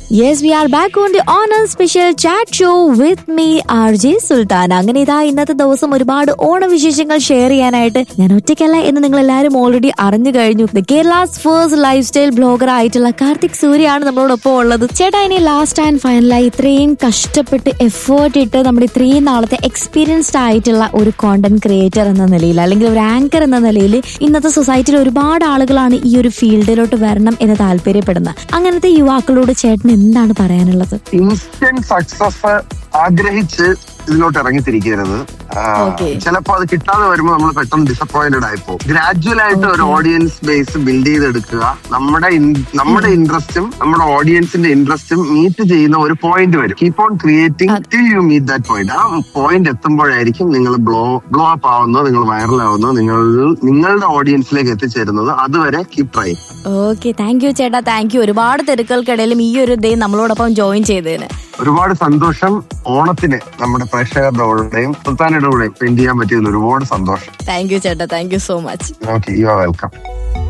Yes we are back on the Onam special chat show with me R J Sulthan അങ്ങനെ ഇതാ ഇന്നത്തെ ദിവസം ഒരുപാട് ഓണവിശേഷങ്ങൾ ഷെയർ ചെയ്യാനായിട്ട് ഞാൻ ഒറ്റയ്ക്കല്ല എന്ന് നിങ്ങൾ എല്ലാവരും ഓൾറെഡി അറിഞ്ഞു കഴിഞ്ഞു the Kerala's first lifestyle blogger ആയിട്ടുള്ള കാർത്തിക് സൂര്യാണ് നമ്മളോടൊപ്പം ഉള്ളത് ചേട്ടാ ഇനി ലാസ്റ്റ് ആൻഡ് ഫൈനലായി ഇത്രയും കഷ്ടപ്പെട്ട് എഫേർട്ട് ഇട്ട് നമ്മുടെ ഇത്രയും നാളത്തെ എക്സ്പീരിയൻസ്ഡ് ആയിട്ടുള്ള ഒരു കോണ്ടന്റ് ക്രിയേറ്റർ എന്ന നിലയിൽ അല്ലെങ്കിൽ ഒരു ആങ്കർ എന്ന നിലയിൽ ഇന്നത്തെ സൊസൈറ്റിയിൽ ഒരുപാട് ആളുകളാണ് ഈ ഒരു ഫീൽഡിലോട്ട് വരണം എന്ന് താല്പര്യപ്പെടുന്നത് അങ്ങനത്തെ യുവാക്കളോട് ചേട്ടൻ എന്താണ് പറയാനുള്ളത് ഇൻസ്റ്റന്റ് സക്സസ് ആഗ്രഹിച്ച് ഇതിലോട്ട് ഇറങ്ങിത്തിരിക്കരുത് ആ, Okay. ചിലപ്പോ അത് കിട്ടാതെ വരുമ്പോൾ നമ്മൾ പെട്ടെന്ന് ഡിസപ്പോയിന്റഡ് ആയിപ്പോ ഗ്രാജുവൽ ആയിട്ട് ഒരു ഓഡിയൻസ് ബേസ് ബിൽഡ് ചെയ്തെടുക്കുക നമ്മുടെ in- നമ്മുടെ ഇൻട്രസ്റ്റും നമ്മുടെ ഓഡിയൻസിന്റെ ഇൻട്രസ്റ്റും മീറ്റ് ചെയ്യുന്ന ഒരു പോയിന്റ് വരും keep on creating till you meet that point ആ പോയിന്റ് എത്തുമ്പോഴായിരിക്കും നിങ്ങൾ ബ്ലോ ബ്ലോ അപ്പ് ആവുന്നത് നിങ്ങൾ വൈറൽ ആവുന്നത് നിങ്ങൾ നിങ്ങളുടെ ഓഡിയൻസിലേക്ക് എത്തിച്ചേരുന്നത് അതുവരെ keep try okay thank you ചേട്ടാ താങ്ക് യു ഒരുപാട് തിരക്കുകൾക്കിടയിലും ഈ ഒരു ഡേ നമ്മളോടൊപ്പം ജോയിൻ ചെയ്തതിന് ഒരുപാട് സന്തോഷം ഓണത്തിന് നമ്മുടെ പ്രേക്ഷകരുടെ കൂടെയും സുൽത്താനയുടെ കൂടെയും സ്പെൻഡ് ചെയ്യാൻ പറ്റിയതിൽ ഒരുപാട് സന്തോഷം താങ്ക് യു ചേട്ടാ thank you so much okay you are welcome